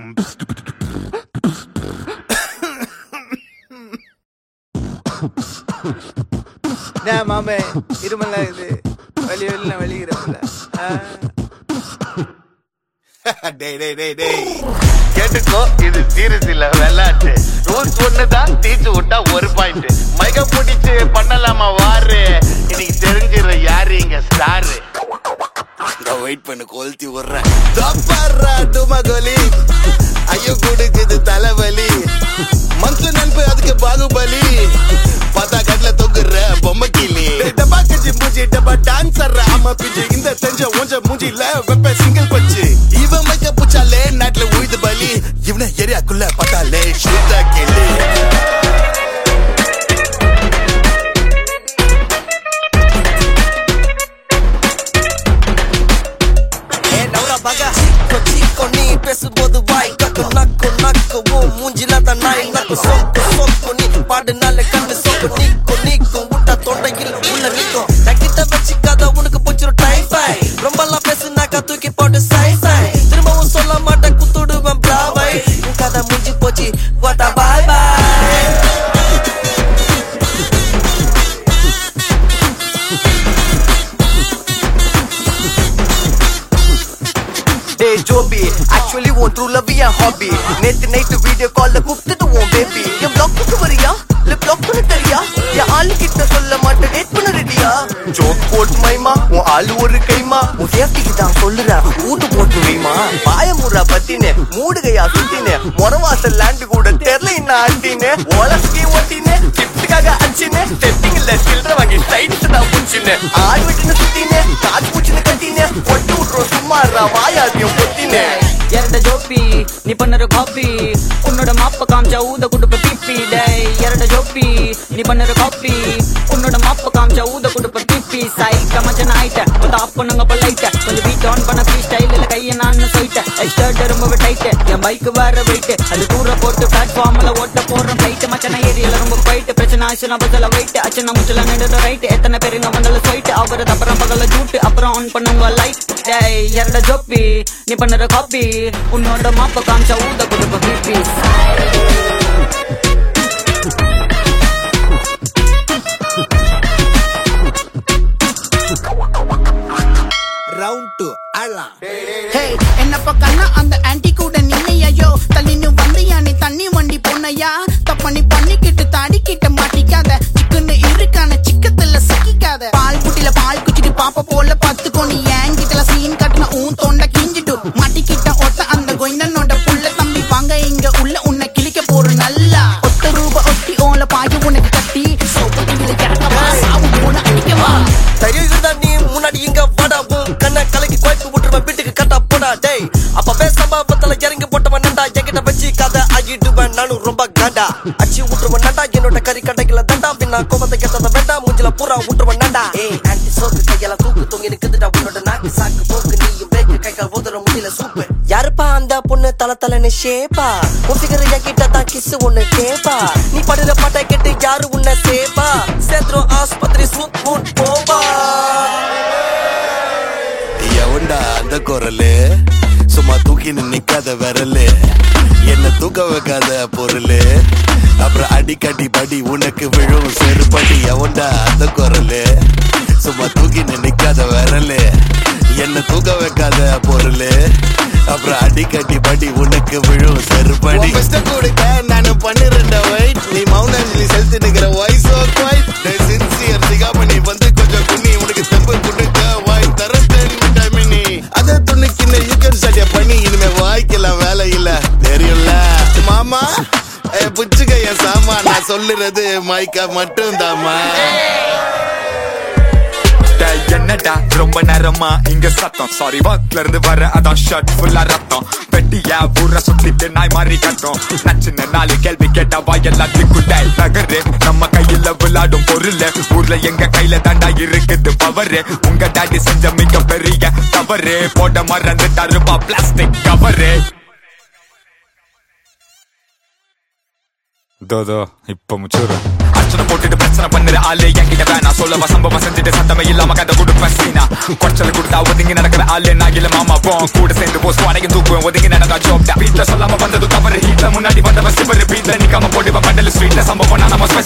என்ன மாமே இருமல்லாம் இது வலி வெளில வலிக்கிறப்பல டேய் டேய் டேய் டேய் கேட்டுக்கோ இது சீரியஸ் இல்ல விளையாட்டு ரூல்ஸ் ஒண்ணுதான் டீச்சு விட்டா ஒரு பாயிண்ட் மைக பிடிச்சு பண்ணலாமா வாரு இன்னைக்கு தெரிஞ்சிடுற யாரு இங்க ஸ்டாரு வெயிட் பண்ணு கொளுத்தி விடுறேன் தப்பாடுறா டுமகோலி ஐயோ குடுக்குது தலைவலி மனசு நண்பு அதுக்கு பாகுபலி பார்த்தா கட்ல தொங்குற பொம்மை கிளி டப்பா கஞ்சி மூஞ்சி டப்பா டான்சர் ஆமா பிஞ்சு இந்த தெரிஞ்ச ஊஞ்ச மூஞ்சில வெப்ப சிங்கிள் பச்சு இவன் மைக்க பூச்சாலே நாட்டுல உழுது பலி இவனை ஏரியாக்குள்ள பட்டாலே ஷூட்டா கிளி ஏ நவரா பகா கொச்சி கொன்னி பேசும்போது வாய் கக்கு நக்கு நக்கு ஓ மூஞ்சில தான் நாய் நக்கு சொக்கு சொக்கு நீ பாடுனால கண்ணு சொக்கு நீக்கும் நீக்கும் விட்டா தொண்டையில் உள்ள நிக்கும் நக்கிட்ட வச்சுக்காத உனக்கு பிடிச்சிரும் டைஃபை ரொம்பலாம் பேசுனாக்கா தூக்கி போட்டு சை சை திரும்பவும் சொல்ல மாட்டேன் குத்துடுவேன் பிளாவை உன் கதை முடிஞ்சு போச்சு வாட்டா பாய் பாய் டேய் ஜோபி ஆக்சுவலி உன் ட்ரூ லவ் என் ஹாபி நேத்து நைட் வீடியோ கால்ல கூப்பிட்டு உன் பேபி என் பிளாக்கு வரியா இல்ல பிளாக் பண்ண தெரியா என் ஆளு கிட்ட சொல்ல மாட்டேன் டேட் பண்ண ரெடியா ஜோக் போட் மைமா உன் ஆளு ஒரு கைமா உன் சேஃப்டிக்கு தான் சொல்லுற கூட்டு போட்டு வைமா பாயமுறா பத்தினு மூடுகையா சுத்தினு மொரவாசல் லேண்டு கூட தெரியல என்ன ஆண்டினு ஓலஸ்கி ஓட்டினு கிஃப்ட்டுக்காக அடிச்சினு செட்டிங்ல சில்லற வாங்கி சைட்ஸ் தான் புடிச்சினு ஆடு விட்டுன்னு சுத்தினு காது பூச்சின்னு கட்டினு ஒட்டு விட்டுரும் சும்மா வாயாதியும் பொத்தினு ಎರಡ ಜೋಪಿ ನೀ ಪನ್ನರ ಕಾಪಿ ಉನ್ನೋಡ ಮಾಪ ಕಾಂಚ ಊದ ಕುಡುಪ ಪಿಪ್ಪಿ ಡೈ ಎರಡ ಜೋಪಿ ನೀ ಪನ್ನರ ಕಾಪಿ உன்னோட மாப்ப காமிச்சா ஊத குடுப்ப பிப்பி சைட் மச்சன ஆயிட்ட மொத்த அப்ப நாங்க பொல்லைட்ட கொஞ்சம் பீட் ஆன் பண்ண ஃப்ரீ ஸ்டைல்ல கைய நான் சொல்லிட்டேன் எக்ஸ்டர்ட் ரொம்ப டைட் என் பைக் வேற வெயிட் அது தூர போட்டு பிளாட்ஃபார்ம்ல ஓட்ட போற ஃபிளைட் மச்சன ஏரியால ரொம்ப போயிட்டு பிரச்சனை ஆச்சுனா பதில வெயிட் அச்சனா முச்சல நடுற ரைட் எத்தனை பேர் இங்க வந்தாலும் சொல்லிட்டு அவரது அப்புறம் பகல ஜூட்டு அப்புறம் ஆன் பண்ணுங்க லைட் டேய் ಎರಡ ಜೊಪ್ಪಿ ನೀ ಪನ್ನರ ಕಾಪಿ ಉನ್ನೋಡ ಮಾಪ ಕಾಂಚ ಊದ ಕುಡುಪ ಪಿಪ್ಪಿ ரவுண்ட் டூ அலாம் ஹே என்ன பக்கம்னா அந்த ஆன்டி கூட நின்னையோ தள்ளின்னு வந்தியா நீ தண்ணி வண்டி பொண்ணையா தப்பண்ணி பண்ணிக்கிட்டு தாடிக்கிட்ட மாட்டிக்காத சிக்குன்னு இருக்கான சிக்கத்துல சிக்கிக்காத பால் குட்டில பால் குச்சிட்டு பாப்ப போல பத்துக்கோ நீ ஏங்கிட்டல சீன் கட்டின உன் தொண்டை கிஞ்சிட்டு மாட்டிக்கிட்ட ஒத்த அந்த கொய்னனோட புள்ள தம்பி வாங்க இங்க உள்ள உன்னை கிழிக்க போற நல்லா ஒத்த ரூப ஒட்டி ஓல பாய உனக்கு கட்டி சோப்பட்டியில இறங்கவா சாவு போன அடிக்கவா தைரியம் இருந்தா நீ முன்னாடி இங்க வாடா உன் கண்ணை கலக்கி குழப்பி விட்டுருவன் வீட்டுக்கு கட்டா போடா டேய் அப்பவே சம்பவத்துல இறங்கி போட்டவன் நண்டா என்கிட்ட வச்சு கதை ஆகிடுவேன் நானும் ரொம்ப காண்டா அச்சு விட்டுருவன் நண்டா என்னோட கறி கடைகள தண்டா பின்னா கோபத்தை கேட்டத வேண்டாம் மூஞ்சில பூரா விட்டுருவன் நண்டா ஏய் ஆன்டி சோக்கு கையால தூக்கு தொங்கி நிக்குதுடா உன்னோட நாக்கு சாக்கு போக்கு நீயும் பேக்கு கைகால் ஊதுற முடியல சூப்பு யாருப்பா அந்த பொண்ணு தல தலைன்னு ஷேப்பா உன் ஃபிகர் என்கிட்ட தான் கிஸ் ஒண்ணு கேப்பா நீ படுற பாட்டை கேட்டு யாரு உன்னை சேப்பா சேர்த்துரும் ஆஸ்பத்திரி சூட் மூட் போவா எவன்டா அந்த குரலு சும்மா தூக்கின்னு நிக்காத விரலு என்ன தூக்க வைக்காத பொருளு அப்புறம் அடிக்கடி படி உனக்கு விழும் செருப்படி எவன்டா அந்த குரலு சும்மா தூக்கின்னு நிக்காத விரலு என்ன தூக்க வைக்காத பொருளு அப்புறம் அடிக்கடி படி உனக்கு விழும் செருப்படி கொடுக்க நானும் பண்ணிருந்த வெயிட் நீ மௌனஞ்சலி செலுத்தி நிக்கிற வாய்ஸ் குவைட் சின்சியர் சிகாமணி வந்து கொஞ்சம் குனி உனக்கு தெம்பு கொடுக்க வாய் தர டைமினி அதை துணிக்கின்னு யூ கேன் ஸ்டடி பண்ணி இனிமே வாய்க்கெல்லாம் வேலை இல்ல தெரியும்ல மாமா ஏ, புச்சுக்க என் சாமா நான் சொல்லுறது மைக்கா மட்டும் தாமா டேய், என்னடா ரொம்ப நேரமா இங்க சத்தம் சாரி ஒர்க்ல இருந்து வர அதான் ஷர்ட் ஃபுல்லா ரத்தம் பெட்டியா ஊர சுத்திட்டு நாய் மாதிரி கட்டும் நச்சுன்னு நாலு கேள்வி கேட்டா வாயெல்லாம் திக்குட்டை நகரு நம்ம கையில விளையாடும் பொருள் ஊர்ல எங்க கையில தாண்டா இருக்குது பவரு உங்க டாடி செஞ்ச மிக பெரிய தவறு போட மறந்துட்டாருப்பா பிளாஸ்டிக் கவரு தோ தோ இப்ப முச்சூரு அர்ச்சனை போட்டுட்டு பிரச்சனை பண்ணுற ஆளு என்கிட்ட வேணா சொல்ல சம்பவம் செஞ்சுட்டு சத்தமே இல்லாம கதை கொடுப்பேன் சீனா குறைச்சல் கொடுத்தா ஒதுங்கி நடக்கிற ஆளு நான் இல்ல மாமா போ கூட சேர்ந்து போஸ் வரைக்கும் தூக்குவேன் ஒதுங்கி நடந்தா ஜோப்டா வீட்டுல சொல்லாம வந்தது தவறு ஹீட்ல முன்னாடி வந்தவன் சிவரு வீட்ல நிக்காம போடுவேன் பண்டல் ஸ்ட்ரீட்ல சம்பவம் நான் நம்ம